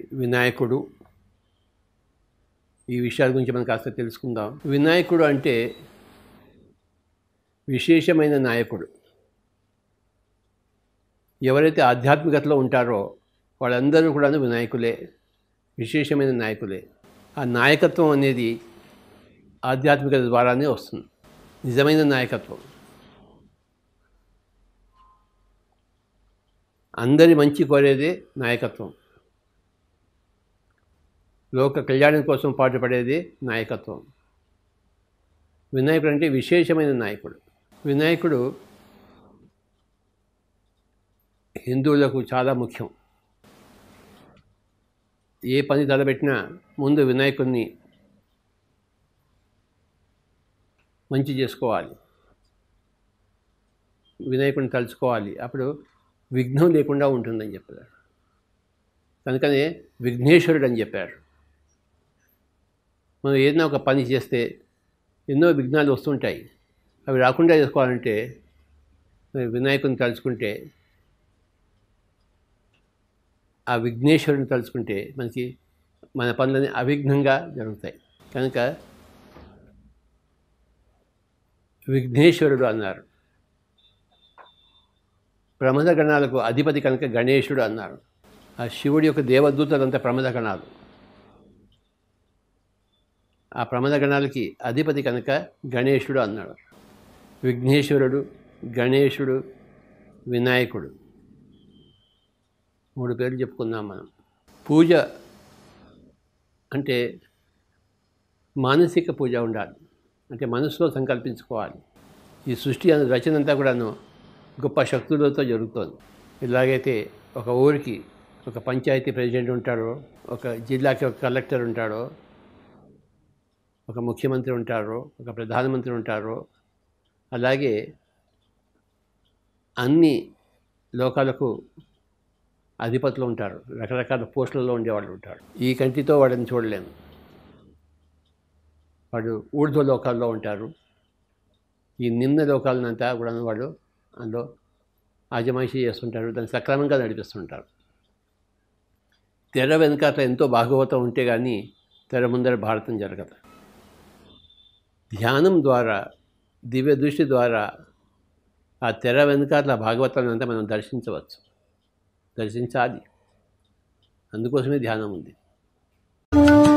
వినాయకుడు ఈ విషయాల గురించి మనం కాస్త తెలుసుకుందాం వినాయకుడు అంటే విశేషమైన నాయకుడు ఎవరైతే ఆధ్యాత్మికతలో ఉంటారో వాళ్ళందరూ కూడా వినాయకులే విశేషమైన నాయకులే ఆ నాయకత్వం అనేది ఆధ్యాత్మికత ద్వారానే వస్తుంది నిజమైన నాయకత్వం అందరి మంచి కోరేదే నాయకత్వం లోక కళ్యాణం కోసం పాటుపడేదే నాయకత్వం వినాయకుడు అంటే విశేషమైన నాయకుడు వినాయకుడు హిందువులకు చాలా ముఖ్యం ఏ పని తలబెట్టినా ముందు వినాయకుడిని మంచి చేసుకోవాలి వినాయకుడిని తలుచుకోవాలి అప్పుడు విఘ్నం లేకుండా ఉంటుందని చెప్పారు కనుకనే విఘ్నేశ్వరుడు అని చెప్పారు మనం ఏదైనా ఒక పని చేస్తే ఎన్నో విఘ్నాలు వస్తుంటాయి అవి రాకుండా చేసుకోవాలంటే వినాయకుని తలుచుకుంటే ఆ విఘ్నేశ్వరుని తలుచుకుంటే మనకి మన పనులన్నీ అవిఘ్నంగా జరుగుతాయి కనుక విఘ్నేశ్వరుడు అన్నారు ప్రమద గణాలకు అధిపతి కనుక గణేశుడు అన్నారు ఆ శివుడి యొక్క దేవదూతలంతా ప్రమద గణాలు ఆ ప్రమద గణాలకి అధిపతి కనుక గణేశుడు అన్నాడు విఘ్నేశ్వరుడు గణేశుడు వినాయకుడు మూడు పేర్లు చెప్పుకుందాం మనం పూజ అంటే మానసిక పూజ ఉండాలి అంటే మనసులో సంకల్పించుకోవాలి ఈ సృష్టి అనే రచన అంతా కూడాను గొప్ప శక్తులతో జరుగుతోంది ఇలాగైతే ఒక ఊరికి ఒక పంచాయతీ ప్రెసిడెంట్ ఉంటాడో ఒక జిల్లాకి ఒక కలెక్టర్ ఉంటాడో ఒక ముఖ్యమంత్రి ఉంటారో ఒక ప్రధానమంత్రి ఉంటారో అలాగే అన్ని లోకాలకు అధిపతులు ఉంటారు రకరకాల పోస్టులలో ఉండేవాళ్ళు ఉంటారు ఈ కంటితో వాడిని చూడలేము వాడు ఊర్ధ్వ లోకాల్లో ఉంటారు ఈ నిమ్న లోకాలనంతా కూడా వాళ్ళు అందులో ఆజమాయిషీ చేస్తుంటారు దాన్ని సక్రమంగా నడిపిస్తుంటారు తెర వెనుకాత ఎంతో భాగవతం ఉంటే కానీ తెర ముందర భారతం జరగదు ధ్యానం ద్వారా దివ్య దృష్టి ద్వారా ఆ తెర వెనుకాతల భాగవతాన్ని అంతా మనం దర్శించవచ్చు దర్శించాలి అందుకోసమే ధ్యానం ఉంది